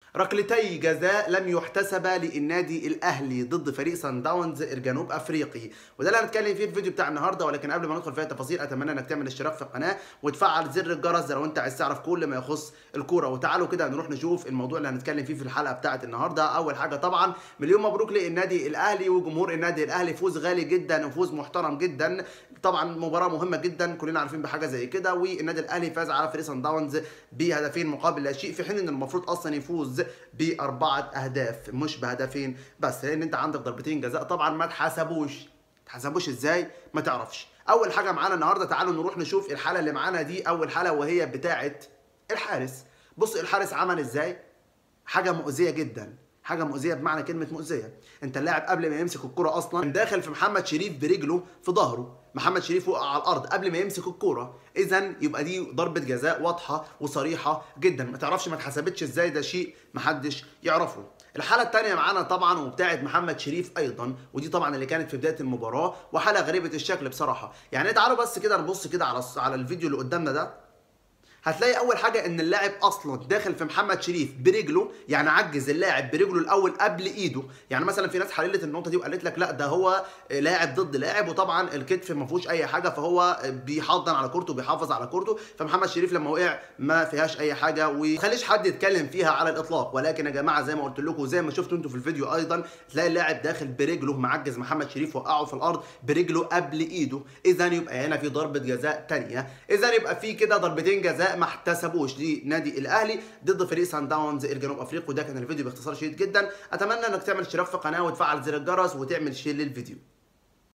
ركلتي جزاء لم يحتسبا للنادي الاهلي ضد فريق سان داونز الجنوب افريقي وده اللي هنتكلم فيه في الفيديو بتاع النهارده ولكن قبل ما ندخل في التفاصيل اتمنى انك تعمل اشتراك في القناه وتفعل زر الجرس ده لو انت عايز تعرف كل ما يخص الكوره وتعالوا كده نروح نشوف الموضوع اللي هنتكلم فيه في الحلقه بتاعه النهارده اول حاجه طبعا مليون مبروك للنادي الاهلي وجمهور النادي الاهلي فوز غالي جدا وفوز محترم جدا طبعا مباراه مهمه جدا كلنا عارفين بحاجه زي كده والنادي الاهلي فاز على فريق سان داونز بهدفين مقابل لا شيء في حين ان المفروض اصلا يفوز باربعه اهداف مش بهدفين بس لان انت عندك ضربتين جزاء طبعا ما اتحسبوش اتحسبوش ازاي ما تعرفش اول حاجه معانا النهارده تعالوا نروح نشوف الحاله اللي معانا دي اول حاله وهي بتاعه الحارس بص الحارس عمل ازاي حاجه مؤذيه جدا حاجه مؤذيه بمعنى كلمه مؤذيه انت اللاعب قبل ما يمسك الكره اصلا داخل في محمد شريف برجله في ظهره محمد شريف وقع على الارض قبل ما يمسك الكوره اذا يبقى دي ضربه جزاء واضحه وصريحه جدا ما تعرفش ما اتحسبتش ازاي ده شيء محدش يعرفه الحاله الثانيه معانا طبعا وبتاعه محمد شريف ايضا ودي طبعا اللي كانت في بدايه المباراه وحاله غريبه الشكل بصراحه يعني تعالوا بس كده نبص كده على على الفيديو اللي قدامنا ده هتلاقي اول حاجه ان اللاعب اصلا داخل في محمد شريف برجله يعني عجز اللاعب برجله الاول قبل ايده يعني مثلا في ناس حللت النقطه دي وقالت لك لا ده هو لاعب ضد لاعب وطبعا الكتف ما فيهوش اي حاجه فهو بيحضن على كورته بيحافظ على كورته فمحمد شريف لما وقع ما فيهاش اي حاجه وخليش حد يتكلم فيها على الاطلاق ولكن يا جماعه زي ما قلت لكم وزي ما شفتوا انتوا في الفيديو ايضا تلاقي اللاعب داخل برجله معجز محمد شريف وقعه في الارض برجله قبل ايده اذا يبقى هنا في ضربه جزاء ثانيه اذا يبقى في كده ضربتين جزاء ما احتسبوش لنادي الاهلي ضد فريق سان داونز الجنوب افريقي وده كان الفيديو باختصار شديد جدا اتمنى انك تعمل اشتراك في القناه وتفعل زر الجرس وتعمل شير للفيديو